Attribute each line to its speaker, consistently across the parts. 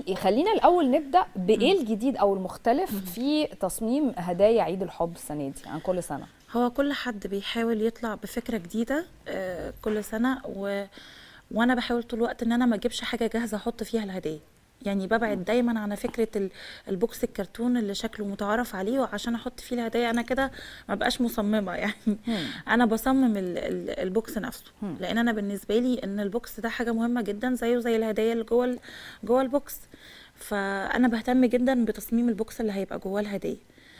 Speaker 1: خلينا الاول نبدا بايه الجديد او المختلف في تصميم هدايا عيد الحب السنه دي عن كل سنه
Speaker 2: هو كل حد بيحاول يطلع بفكره جديده آه، كل سنه و... وانا بحاول طول الوقت ان انا ما اجيبش حاجه جاهزه احط فيها الهدايا يعني ببعد دايما عن فكره ال- البوكس الكرتون اللي شكله متعارف عليه وعشان احط فيه الهدايا انا كده ما بقاش مصممه يعني انا بصمم ال- ال- البوكس نفسه لان انا بالنسبه لي ان البوكس ده حاجه مهمه جدا زيه زي الهدايا اللي جوه ال- جوه البوكس فانا بهتم جدا بتصميم البوكس اللي هيبقى جواه الهدايا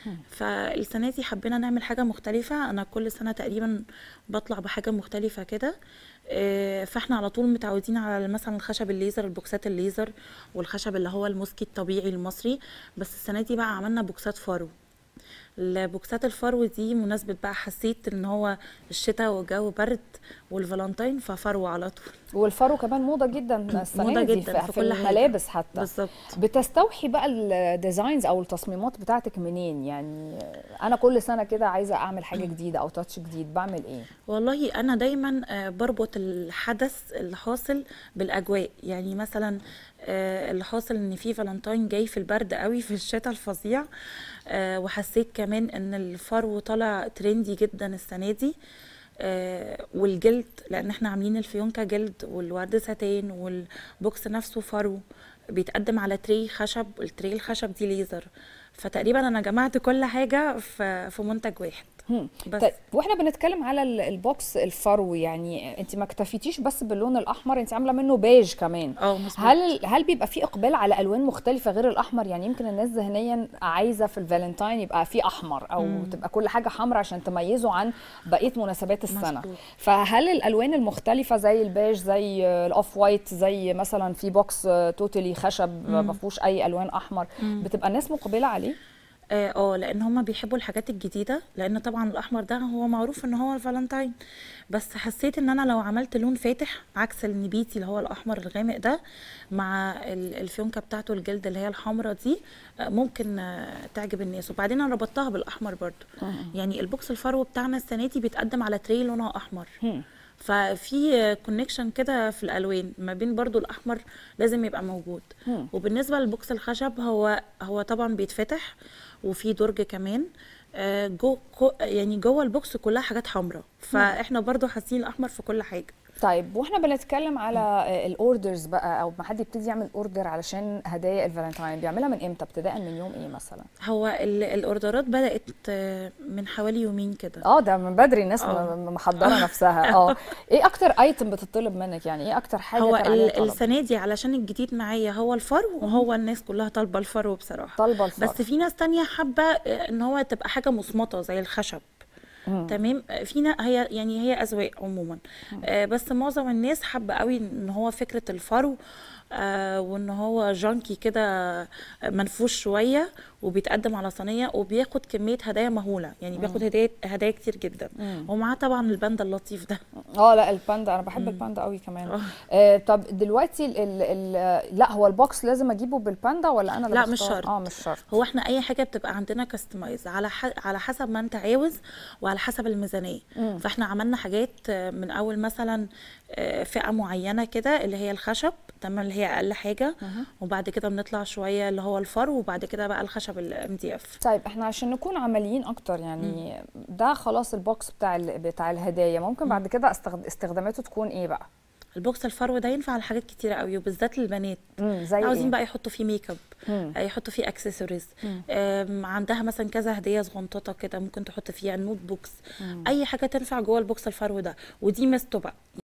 Speaker 2: فالسنه دي حبينا نعمل حاجه مختلفه انا كل سنه تقريبا بطلع بحاجه مختلفه كده آه، فاحنا على طول متعودين على مثلا الخشب الليزر البوكسات الليزر والخشب اللي هو الموسكي الطبيعي المصري بس السنه دي بقى عملنا بوكسات فرو البوكسات الفرو دي مناسبة بقى حسيت ان هو الشتاء والجو برد والفالنتين ففرو على طول
Speaker 1: والفرو كمان موضه جدا السنه
Speaker 2: موضة
Speaker 1: دي
Speaker 2: جدا
Speaker 1: في,
Speaker 2: في
Speaker 1: في
Speaker 2: كل حاجة.
Speaker 1: الملابس حتى
Speaker 2: بالظبط
Speaker 1: بتستوحي بقى الديزاينز او التصميمات بتاعتك منين يعني انا كل سنه كده عايزه اعمل حاجه جديده او تاتش جديد بعمل ايه
Speaker 2: والله انا دايما آه، بربط الحدث اللي حاصل بالاجواء يعني مثلا آه، اللي حاصل ان في فالنتين جاي في البرد قوي في الشتاء الفظيع آه، وحسيت كمان ان الفرو طالع ترندي جدا السنه دي آه، والجلد لان احنا عاملين الفيونكه جلد والورد ساتين والبوكس نفسه فرو بيتقدم على تري خشب التري الخشب دي ليزر فتقريبا انا جمعت كل حاجه في في منتج واحد
Speaker 1: هم.
Speaker 2: بس.
Speaker 1: طيب واحنا بنتكلم على ال- البوكس الفرو يعني انت ما اكتفيتيش بس باللون الاحمر انت عامله منه بيج كمان
Speaker 2: اه مظبوط
Speaker 1: هل هل بيبقى في اقبال على الوان مختلفه غير الاحمر يعني يمكن الناس ذهنيا عايزه في الفالنتاين يبقى في احمر او
Speaker 2: مم.
Speaker 1: تبقى كل حاجه حمراء عشان تميزه عن بقيه مناسبات السنه
Speaker 2: مظبوط.
Speaker 1: فهل الالوان المختلفه زي البيج زي الاوف وايت زي مثلا في بوكس آه، توتالي خشب ما فيهوش اي الوان احمر بتبقى الناس مقبله عليه
Speaker 2: اه آه، لان هم بيحبوا الحاجات الجديده لان طبعا الاحمر ده هو معروف ان هو الفالنتين بس حسيت ان انا لو عملت لون فاتح عكس النبيتي اللي هو الاحمر الغامق ده مع ال- الفيونكه بتاعته الجلد اللي هي الحمراء دي آه، ممكن آه، تعجب الناس وبعدين انا ربطتها بالاحمر برضو يعني البوكس الفرو بتاعنا السنه دي بيتقدم على تري لونها احمر
Speaker 1: هم.
Speaker 2: ففي كونكشن كده في الالوان ما بين برضو الاحمر لازم يبقى موجود
Speaker 1: مم.
Speaker 2: وبالنسبه للبوكس الخشب هو هو طبعا بيتفتح وفي درج كمان آه، جو كو- يعني جوه البوكس كلها حاجات حمراء فاحنا برضو حاسين الاحمر في كل حاجه
Speaker 1: طيب واحنا بنتكلم على الاوردرز بقى او ما حد يبتدي يعمل اوردر علشان هدايا الفالنتاين بيعملها من امتى ابتداء من يوم ايه مثلا
Speaker 2: هو ال- الاوردرات بدات آه، من حوالي يومين كده
Speaker 1: اه ده من بدري الناس
Speaker 2: آه.
Speaker 1: م- محضره نفسها اه ايه اكتر ايتم بتطلب منك يعني ايه اكتر حاجه
Speaker 2: هو
Speaker 1: كان عليها
Speaker 2: ال-
Speaker 1: طلب
Speaker 2: السنه دي علشان الجديد معايا هو الفرو وهو الناس كلها طالبه الفرو بصراحه
Speaker 1: طالبه الفرق
Speaker 2: بس في ناس تانية حابة آه، ان هو تبقى حاجة مصمتة زي الخشب
Speaker 1: مم.
Speaker 2: تمام آه، فينا هي يعني هي اذواق عموما آه، بس معظم الناس حابة قوي ان هو فكرة الفرو آه، وان هو جانكي كده آه، منفوش شوية وبيتقدم على صينية وبياخد كمية هدايا مهولة يعني بياخد هدايا هدايا كتير جدا
Speaker 1: مم.
Speaker 2: ومعاه طبعا الباندا اللطيف ده
Speaker 1: اه لا الباندا انا بحب الباندا قوي كمان
Speaker 2: آه.
Speaker 1: آه طب دلوقتي ال ال ال لا هو البوكس لازم اجيبه بالباندا ولا انا اللي
Speaker 2: لا، مش
Speaker 1: بختار؟
Speaker 2: شرط.
Speaker 1: اه مش شرط
Speaker 2: هو احنا اي حاجه بتبقى عندنا كاستمايز على ح... على حسب ما انت عاوز وعلى حسب الميزانيه
Speaker 1: مم.
Speaker 2: فاحنا عملنا حاجات آه، من اول مثلا آه، فئه معينه كده اللي هي الخشب تمام اللي هي اقل حاجه وبعد كده بنطلع شويه اللي هو الفرو وبعد كده بقى الخشب الام دي اف
Speaker 1: طيب احنا عشان نكون عمليين اكتر يعني ده خلاص البوكس بتاع ال- بتاع الهدايا ممكن بعد كده استخد... استخداماته تكون ايه بقى
Speaker 2: البوكس الفرو ده ينفع لحاجات كتيره قوي وبالذات للبنات
Speaker 1: امم زي
Speaker 2: عاوزين
Speaker 1: ايه
Speaker 2: بقى يحطوا فيه ميك اب
Speaker 1: مم.
Speaker 2: آه، يحطوا فيه اكسسوارز
Speaker 1: مم.
Speaker 2: عندها مثلا كذا هديه صغنططه كده ممكن تحط فيها نوت بوكس
Speaker 1: مم.
Speaker 2: اي حاجه تنفع جوه البوكس الفرو ده ودي ميزته بقى